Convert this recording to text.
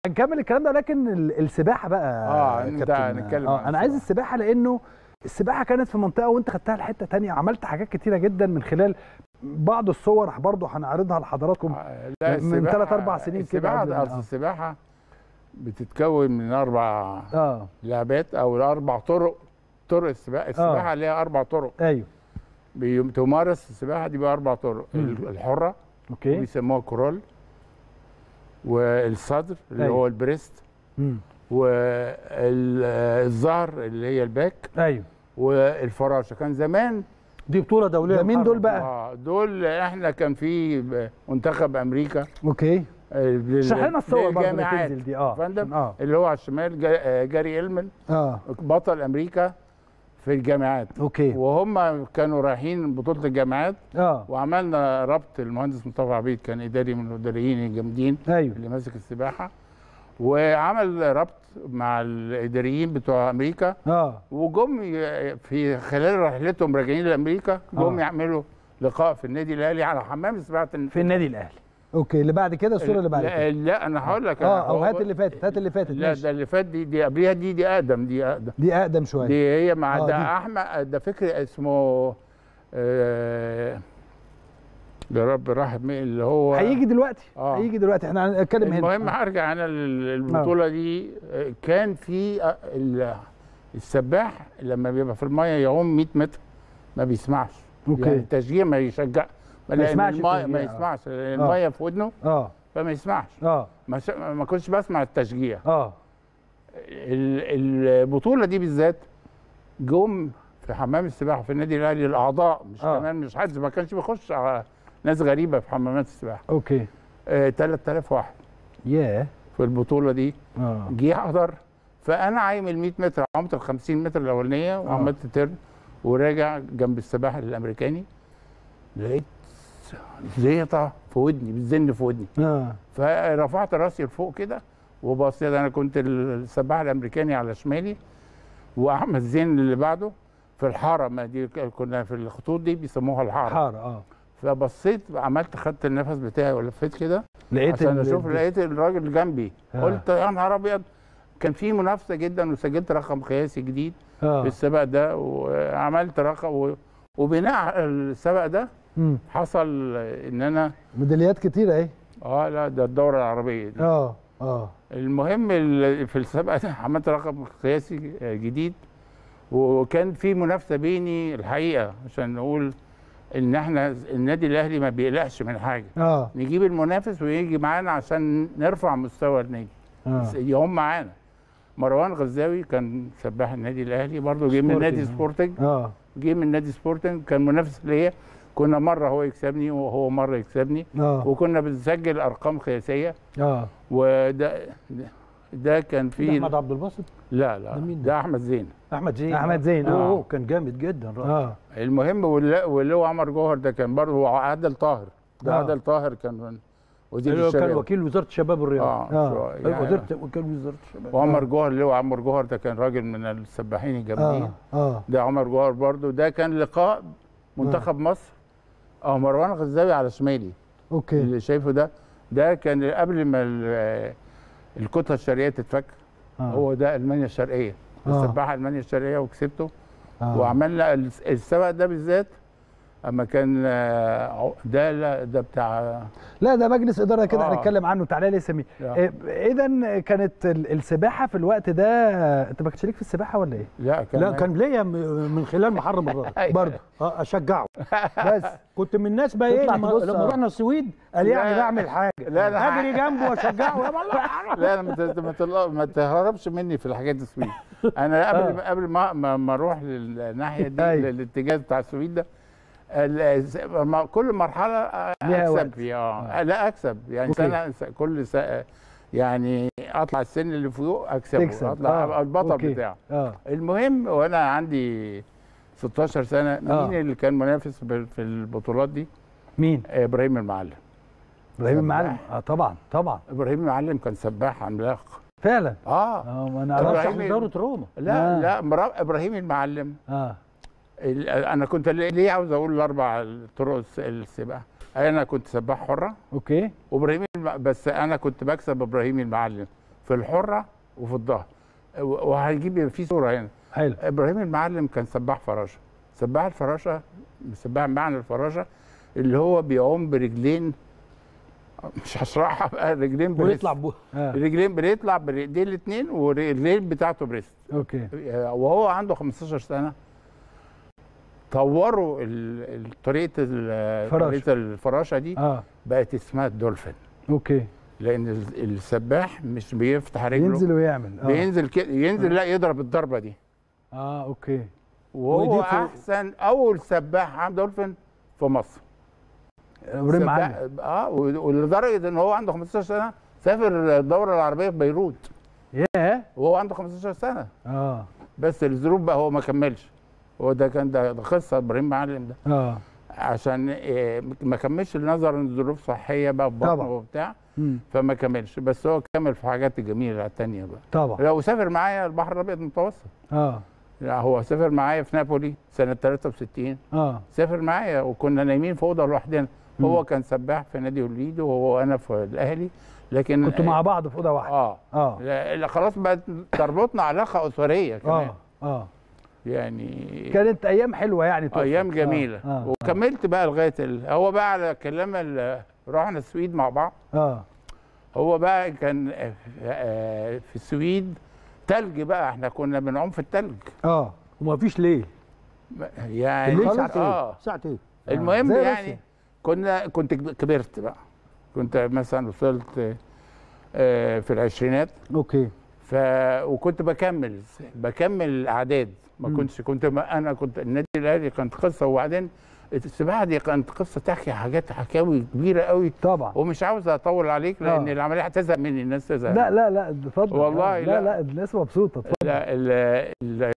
هنكمل الكلام ده ولكن ال- السباحه بقى آه، يا انت كابتن. هنتكلم اه عن انا عايز السباحة. السباحه لانه السباحه كانت في منطقه وانت خدتها لحته تانية عملت حاجات كتيره جدا من خلال بعض الصور برضه هنعرضها لحضراتكم آه، لا من السباحة- تلات أربع سنين كده السباحة قبل ما- اصل آه. السباحه بتتكون من اربع اه لعبات او اربع طرق طرق السباحه السباحه ليها اربع طرق ايوه بيم- تمارس السباحه دي باربع طرق مم. الحره اوكي بيسموها كرول والصدر اللي أيوة. هو البريست مم. والظهر اللي هي الباك ايوه والفراشه كان زمان دي بطوله دوليه ده مين محرم. دول بقى؟ اه دول احنا كان في منتخب امريكا اوكي آه، لل- اشرح لنا الصور برضه اللي للجامعات. تنزل دي اه فندم اه اللي هو على الشمال جا- آه، جاري إلمن اه بطل امريكا في الجامعات اوكي وهم كانوا رايحين بطوله الجامعات اه وعملنا ربط المهندس مصطفى عبيد كان اداري من الاداريين الجامدين ايوه اللي ماسك السباحه وعمل ربط مع الاداريين بتوع امريكا اه وجم ي- في خلال رحلتهم راجعين لامريكا جم آه. يعملوا لقاء في النادي الاهلي على حمام السباحه في النادي الاهلي اوكي اللي بعد كده الصوره اللي بعد لا, كده لا انا هقول لك اه أنا او هو- هات اللي فاتت هات اللي فاتت لا ماشي. ده اللي فات دي دي قبليها دي دي اقدم دي اقدم دي اقدم شويه دي هي مع آه، ده دي. احمد ده فكر اسمه آه يا رب راح مين اللي هو هيجي دلوقتي آه. هيجي دلوقتي احنا هنتكلم هنا المهم هرجع انا للبطوله دي آه، كان في آه، ال- السباح لما بيبقى في الميه يعوم 100 متر ما بيسمعش أوكي. يعني التشجيع ما يشجع لأن يسمعش المية- التشجيع، ما آه. يسمعش لأن آه. الميه في ودنه اه فما يسمعش اه ما, ش... ما كنتش بسمع التشجيع اه ال- البطوله دي بالذات جم في حمام السباحه في النادي الاهلي الاعضاء مش آه. آه. كمان مش حد ما كانش بيخش على ناس غريبه في حمامات السباحه اوكي آه 3000 واحد ياه في البطوله دي اه جه حضر فانا عايم ال 100 متر عمت ال 50 متر الاولانيه وعملت ترن وراجع جنب السباحه الامريكاني لقيت زيطه في ودني بتزن في ودني اه فرفعت راسي لفوق كده وبصيت انا كنت السباح الامريكاني على شمالي واحمد زين اللي بعده في الحاره ما دي كنا في الخطوط دي بيسموها الحاره حاره اه فبصيت عملت خدت النفس بتاعي ولفيت كده لقيت عشان ال- اشوف لقيت الراجل جنبي آه. قلت يا نهار ابيض كان في منافسه جدا وسجلت رقم قياسي جديد في اه السباق ده وعملت رقم و... وبناء على السباق ده مم. حصل ان انا ميداليات كتيره اهي اه لا ده الدوره العربيه دي. اه اه المهم ال- في السباق ده عملت رقم قياسي جديد وكان في منافسه بيني الحقيقه عشان نقول ان احنا النادي الاهلي ما بيقلقش من حاجه اه نجيب المنافس ويجي معانا عشان نرفع مستوى النادي اه يقوم معانا مروان غزاوي كان سباح النادي الاهلي برضه جه من نادي سبورتنج اه جه من نادي سبورتنج كان منافس ليا كنا مره هو يكسبني وهو مره يكسبني اه وكنا بنسجل ارقام قياسيه اه وده ده كان ده في احمد عبد الباسط لا لا ده مين ده؟ ده احمد زين احمد زين أحمد زين، اوه آه. أوه، كان جامد جدا الراجل. اه المهم واللي واللي هو عمر جوهر ده كان برضه هو عادل طاهر ده آه. عادل طاهر كان وزير اللي هو كان الشباب وكيل وزاره الشباب والرياضه اه, آه. شو- أيوة، يعني وزاره وكيل وزاره الشباب وعمر جوهر اللي هو عمر جوهر ده كان راجل من السباحين الجامدين اه اه ده عمر جوهر برضه ده كان لقاء منتخب مصر اه مروان غزاوي على شمالي اوكي اللي شايفه ده ده كان قبل ما ال- الكتله الشرقيه تتفك آه. هو ده المانيا الشرقيه آه. السباحه المانيا الشرقيه وكسبته آه. وعملنا الس- السبق ده بالذات اما كان آه، عو- ده لا ده بتاع لا ده مجلس اداره كده آه. هنتكلم عنه تعالى لي سمير لا. اذا كانت ال- السباحه في الوقت ده انت ما كنتش ليك في السباحه ولا ايه؟ لا كان لا كان ليا م- من خلال محرم الراجل أيوة. برضه اه اشجعه بس كنت من الناس بقى ايه تطلع لما, تبص، لما آه. رحنا السويد قال يعني لا. بعمل حاجه لا، لا. اجري جنبه واشجعه يا والله لا لا ما ت- ما تطلع- ما تهربش مني في الحاجات السويد انا قبل ما قبل ما ما ما اروح للناحيه دي أيوة. الاتجاه بتاع السويد ده ال- ما- كل مرحله ليها وقت. اكسب فيها لا اكسب يعني أوكي. سنه س- كل س- يعني اطلع السن اللي فوق اكسبه تكسب. اطلع آه. أبقى البطل أوكي. بتاعه اه المهم وانا عندي 16 سنه مين آه. اللي كان منافس في في البطولات دي مين؟ ابراهيم المعلم ابراهيم سباح. المعلم اه طبعا طبعا ابراهيم المعلم كان سباح عملاق فعلا اه اه ما انا طبعاً. أعرفش. رشح لدوره روما لا آه. لا مرا- ابراهيم المعلم اه ال- انا كنت ليه ليه عاوز اقول الاربع طرق الس- السباحه انا كنت سباح حره اوكي وابراهيم الم- بس انا كنت بكسب ابراهيم المعلم في الحره وفي الظهر و- وهيجيب في صوره هنا حلو ابراهيم المعلم كان سباح فراشه سباح الفراشه سباح معنى الفراشه اللي هو بيعوم برجلين مش هشرحها بقى رجلين بريست ويطلع بو آه. رجلين بيطلع بالايدين الاثنين والرجلين بتاعته بريست اوكي وهو عنده 15 سنه طوروا ال- ال- طريقه ال- فراشة. طريقه الفراشه دي اه بقت اسمها الدولفين اوكي لان ال- السباح مش بيفتح رجله ينزل ويعمل اه بينزل كده ينزل لا يضرب الضربه دي اه اوكي وهو ودي في- احسن اول سباح عام دولفين في مصر ابراهيم معلم سباح- اه و- ولدرجه ان هو عنده 15 سنه سافر الدوره العربيه في بيروت ياه وهو عنده 15 سنه اه بس الظروف بقى هو ما كملش هو ده كان ده, ده قصه ابراهيم معلم ده اه عشان إيه ما كملش نظرا لظروف صحيه بقى في بطنه طبعا. وبتاع مم. فما كملش بس هو كمل في حاجات جميله التانية بقى طبعا لو سافر معايا البحر الابيض المتوسط اه لا هو سافر معايا في نابولي سنه 63 اه سافر معايا وكنا نايمين في اوضه لوحدنا هو كان سباح في نادي وليد وهو انا في الاهلي لكن كنتوا مع بعض في اوضه واحده اه اه لا لا، خلاص بقت تربطنا علاقه اسريه كمان اه اه يعني كانت ايام حلوه يعني تقصد. ايام جميله اه اه, وكملت بقى لغايه ال... هو بقى على كلام ال... رحنا السويد مع بعض آه. هو بقى كان آه، آه، في السويد تلج بقى احنا كنا بنعوم في التلج اه وما فيش ليه يعني الليل خلاص. ساعتين اه ساعتين المهم زي يعني روسيا. كنا كنت كبرت بقى كنت مثلا وصلت آه، في العشرينات اوكي ف وكنت بكمل بكمل الاعداد ما مم. كنتش كنت ما انا كنت النادي الاهلي كانت قصه وبعدين السباحه دي كانت قصه تحكي حاجات حكاوي كبيره قوي طبعا ومش عاوز اطول عليك لان آه. العمليه هتزهق مني الناس تزهق لا لا لا اتفضل والله لا لا. لا الناس مبسوطه اتفضل لا ال- ال-